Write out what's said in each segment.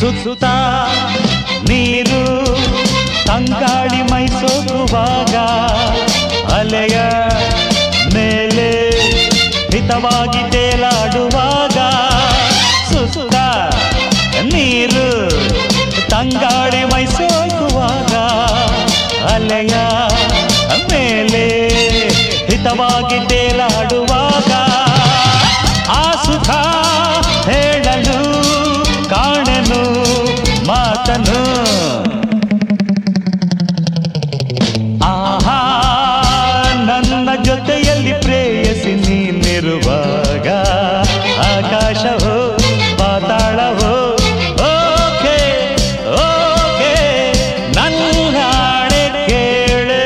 ಸುತ್ತ ನೀರು ತಂಗಾಳಿ ಮೈಸೋಗುವಾಗ ಅಲೆಯ ಮೇಲೆ ಹಿತವಾಗಿ ತೇಲಾಡುವಾಗ ಸುತ್ತ ನೀರು ತಂಗಾಳಿ ಮೈಸೋಗುವಾಗ ಅಲೆಯ ಮೇಲೆ ಹಿತವಾಗಿ ತೇಲಾಡುವಾಗ ಆ ಸುಖ ಹೇಳಲು ಕಾಣನು ಮಾತನು ಆಹಾ ನನ್ನ ಜೊತೆಯಲ್ಲಿ ಪ್ರೇಯಸಿ ನೀನಿರುವಾಗ ಆಕಾಶವೋ ಪಾತಾಳವೋ ಓಕೆ ಓಕೆ ನನ್ನ ಹಾಡೆ ಕೇಳೆ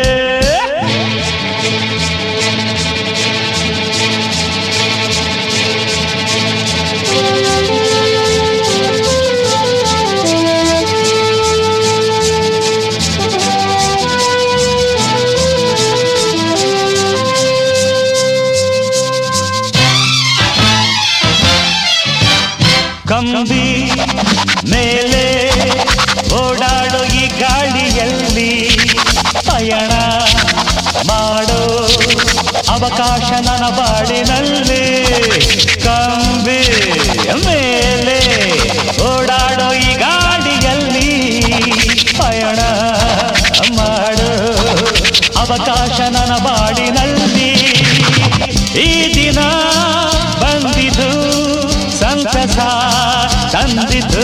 ಕಂಬಿ ಮೇಲೆ ಓಡಾಡೋ ಈ ಗಾಳಿಯಲ್ಲಿ ಪಯಣ ಮಾಡೋ ಅವಕಾಶ ನನ್ನ ಬಾಡಿನಲ್ಲಿ ಕಂಬಿ ಮೇಲೆ ಓಡಾಡೋ ಈ ಗಾಡಿಯಲ್ಲಿ ಪಯಣ ಮಾಡೋ ಅವಕಾಶ ನನ್ನ ಬಾಡಿನಲ್ಲಿ ಈ ದಿನ ಬಂದಿತು ಸಂತಸ ತಂದಿತು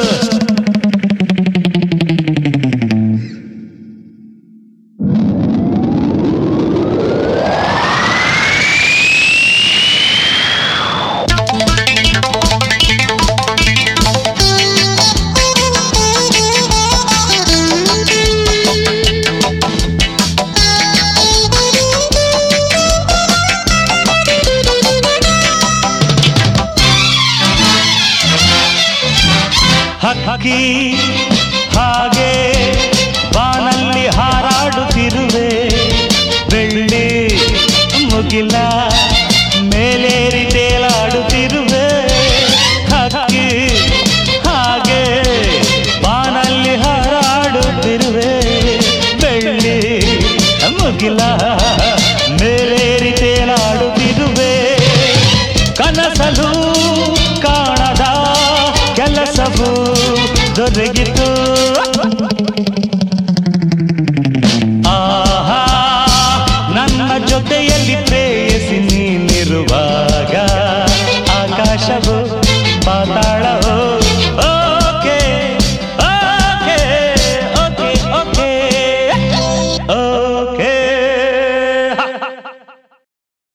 ಹಕ್ಕಿ ಹಾಗೆ ಬಾನಲ್ಲಿ ಹಾರಾಡುತ್ತಿರುವೆ ಬೆಳ್ಳಿ ಮುಗಿಲ ಮೇಲೇರಿ ತೇಲಾಡುತ್ತಿರುವೆ ಹಕ್ಕಿ ಹಾಗೆ ಬಾನಲ್ಲಿ ಹಾರಾಡುತ್ತಿರುವೆ ಬೆಳ್ಳಿ ಮುಗಿಲ ಮೇಲೇರಿ ತೇಲಾಡುತ್ತಿರುವೆ ಕನಸಲು ಕಾಣದ ಕೆಲಸವು ದೊರಗಿತು